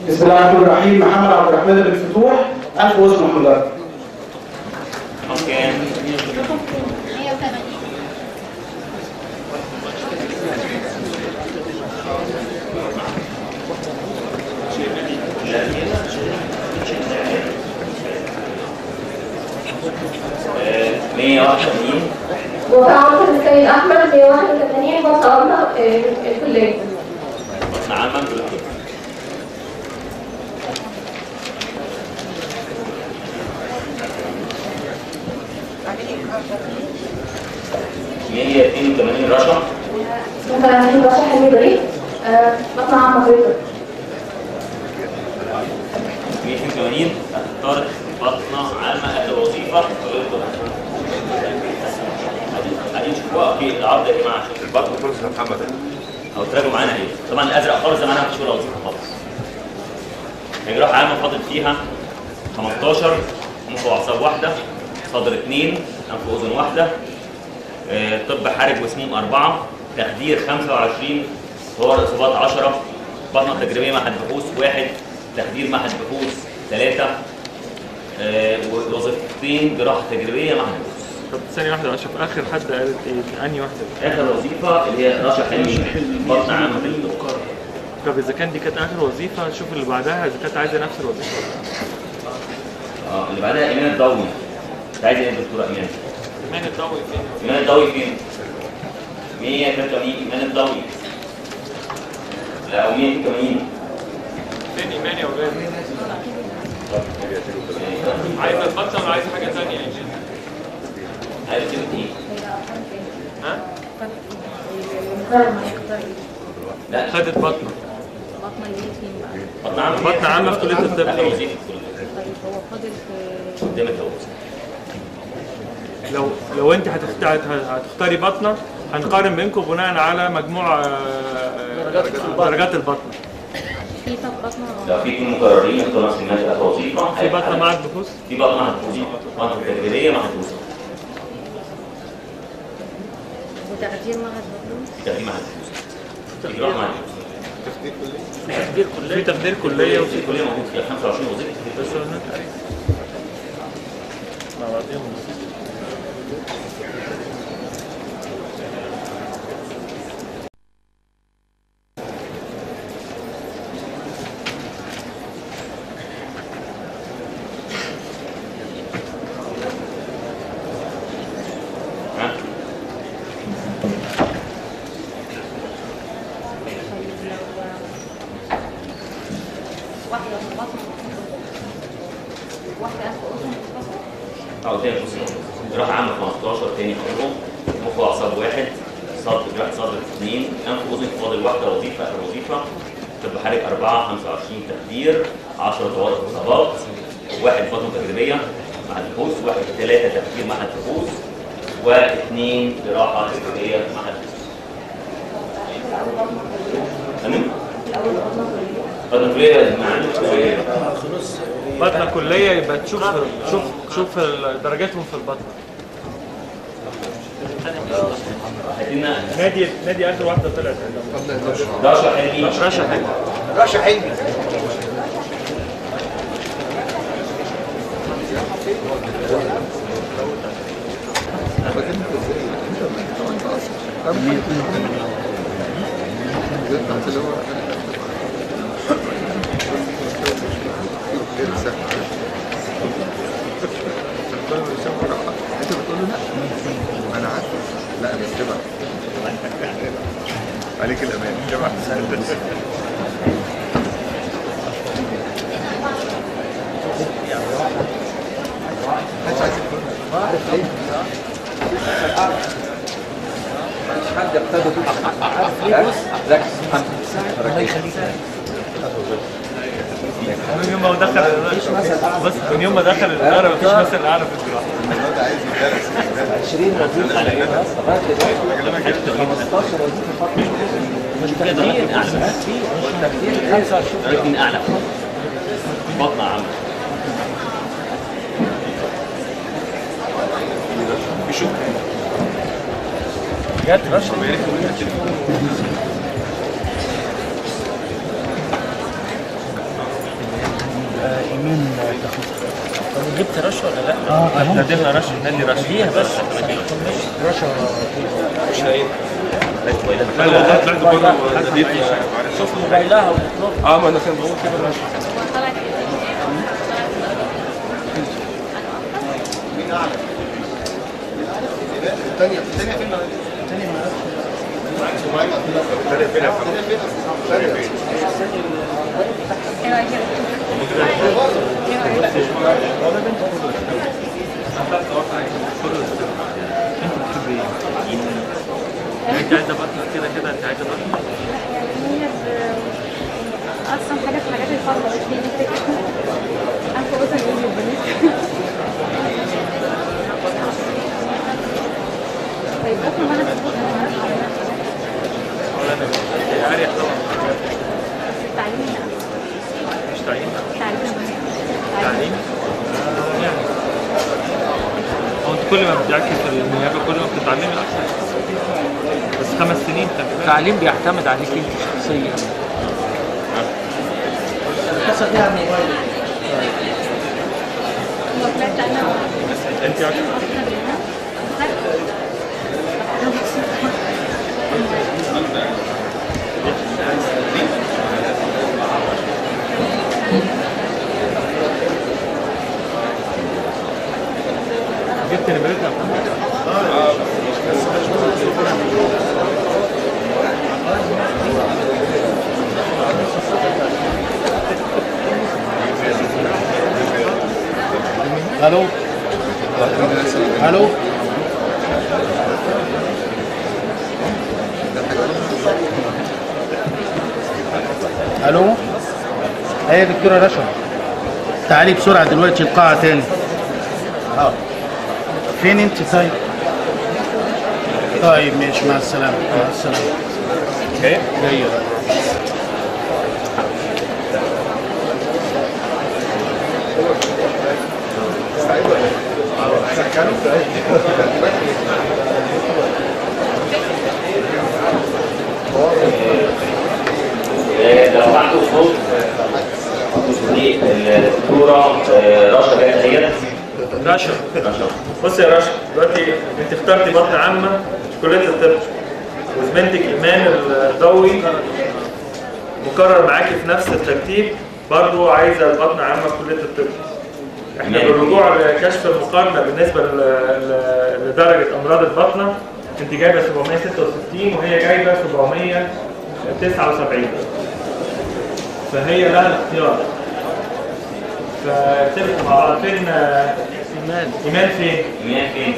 بسم الله الرحمن الرحيم محمد عبد الرحمن بن فتوح ألف واسم حضرتك اوكي 180 181 وفاء عمر السيد احمد 181 وصلنا الكليه نعم بالحق مية اتنين وتمانين رشا مثلا باشا حلمي بريد مصنع عم بيضة مية اتنين وتمانين هتختار بطنة عامة أهل وظيفة عايزين نشوفوها اوكي العرض يا جماعة شوف البطن فرصة يا محمد او تراجعوا معانا ايه طبعا الازرق خالص زي ما انا مفيش ولا وظيفه خالص جراحه عامه فاضل فيها 15 مخ واعصاب واحده صدر اثنين انف واذن واحده آه، طب حرج وسموم اربعه تخدير 25 طوارئ اصابات 10 بطنه تجريبيه معهد بحوث واحد تخدير معهد بحوث ثلاثه آه، وظيفتين جراحه تجريبيه معهد بحوث طب ثانية واحدة اشوف اخر حد قالت ايه انهي واحدة اخر وظيفه اللي هي رشا حلمي بطن عامه في الدكتور طب اذا كان دي كانت اخر وظيفة شوف اللي بعدها اذا كانت عايزة نفس الوظيفة ولا لا. اه اللي بعدها ايمان الضوي انت عايز ايه يا دكتوره ايمان؟ ايمان الضوي فين؟ ايمان الضوي فين؟ 183 ايمان الضوي لا او 180 فين ايمان يا ولاد؟ عايزة البطة ولا عايزة حاجة ثانية يا جين؟ عايز تبقى ايه؟ ها؟ لا خدت بطنة بطنه يجي فين بقى بطن عامه بطن عامة في كلية الطب اخر وظيفه في كل طيب هو فاضل في قدام التوازن لو لو انت هتخت- هت- هتختاري بطنة هنقارن بينكم بناء على مجموع آه، درجات البطنة في طب بطنه لو في اثنين مكررين يختاروا نفس المادة اخر وظيفه في بطنة معهد بحوث في بطن مع التوظيف بطن تجريبيه مع التوظيف وتقدير معهد بطنه ده في مع التوظيف في جراحه مع التوظيف في تقدير كلية وفي في كليه موجود فيها 25 وظيفه بس هناك مع بعضهم ها طيب لو واحده في بطنه واحده انف اذن او تاني بص جراحة عامة 15 تاني حضرهم مخ واعصاب واحد صدر جراحة صدر اثنين انف واذن فاضل واحدة وظيفة اخر وظيفة طب حرج أربعة 25 تخدير 10 طوارئ إصابات واحد بطن تجريبية مع البحوث واحد ثلاثة تخدير مع البحوث واثنين جراحة تجريبية مع البحوث تمام؟ بطن كلية مع بطنة كلية يبقى تشوف شوف شوف درجاتهم في البطنة هدينا نادي نادي اخر واحدة طلعت عندهم رشا حلمي رشا حلو رشا حلمي انت بتقول له لا انا عارف لا انا اتبع عليك الامان اتبع حد يقتدي ذاك من يوم ما دخل بس من يوم ما دخل الإدارة مفيش مثل أعلى في الجراحة النهارده عايز يدرس 20 وظيفه على ايه بس لغايه دلوقتي 15 وظيفه فقط درجتين أعلى والتكتير 25 درجتين أعلى بطن عامة جت رشا يومين تاخد جبت رش ولا لا؟ اه تمام نديها رش ندي رش فيها بس رشا لا لا لا طلعت بره وديت شوف موبايلها وتطلب اه ما انا كان بقول كده رش هو طلع كده الثانية الثانية فين؟ الثانية الثانية فين؟ الثانية فين؟ ايه رايك كده؟ ايه رايك؟ انت عايزه بطنك كده كده انت عايزه بطنك يعني هي ب- اصلا حاجه في حاجات الفرد مش دي الفكره انف اذن ايه البنات طيب بكره ما انا بتفوت ولا انا عارف طبعا التعليم لا مش تعيين التعليم تعليم يعني هو انت كل ما بتذاكر في النيابه كل ما بتتعلمي اكتر بس خمس سنين خلي بالك التعليم بيعتمد عليك انت شخصيا القصه فيها موبايل هو طلعت انا انت اكتر جبت نمرتها الو الو الو هي يا دكتوره رشا تعالي بسرعه دلوقتي القاعه تاني اه فين انت طيب طيب ماشي مع السلامه مع السلامه اوكي جايه لو عنده صوت دي الدكتوره آه، رشا جايه هي رشا رشا بص يا رشا دلوقتي انت اخترتي بطن عامه في كليه الطب وزميلتك ايمان الضوي مكرر معاكي في نفس الترتيب برضو عايزه البطن عامه في كليه الطب احنا إيمان. بالرجوع لكشف المقارنه بالنسبه ل- ل- لدرجه امراض البطنه انت جايبه 766 وهي جايبه 779 فهي لها الاختيار فاتفقوا مع بعض فين آه، ايمان ايمان فين؟ مين فين؟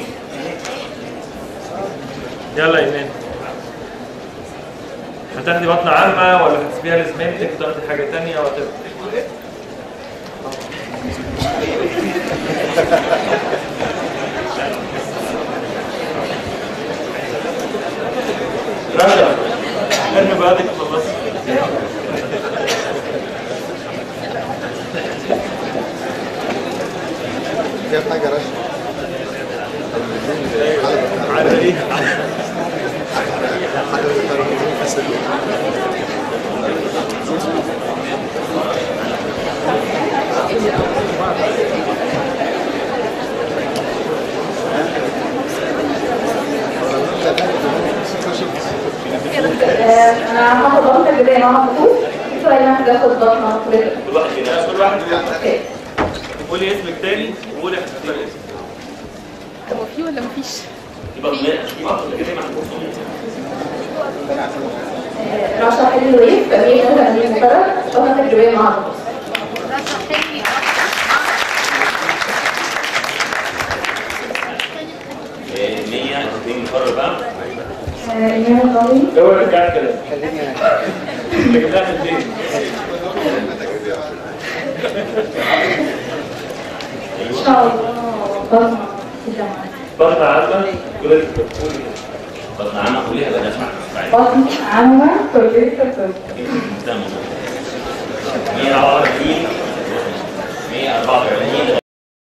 يلا ايمان هتاخدي بطنة عامة ولا هتسيبيها لزميلتك وتاخدي حاجة تانية ولا رشا ارمي بعدك خلصت كيف حاجة رشا؟ على ايه؟ حاجة بتتكلم آه، انا هاخد بطنة البداية معاها خطوط دكتورة ايمان هتاخد بطنة كلية كل واحد فينا كل واحد اوكي قولي اسمك تاني وقولي هتختاري اسمك هو في ولا مفيش؟ يبقى في بطن كده محبوس آه، رشا حلمي الويف أمين نور أمين مقرر بطنة البداية معاها خطوط رشا حلمي آه، 102 مقرر بقى آه، ايمان الضوي هو اللي قاعد كده اللي جبناها في البيت ان شاء الله بطنة في الجامعة بطنة عامة كلية الطب قولي بطن عامة كلها بقى نسمع بطنة عامة كلية الطب تمام 144 144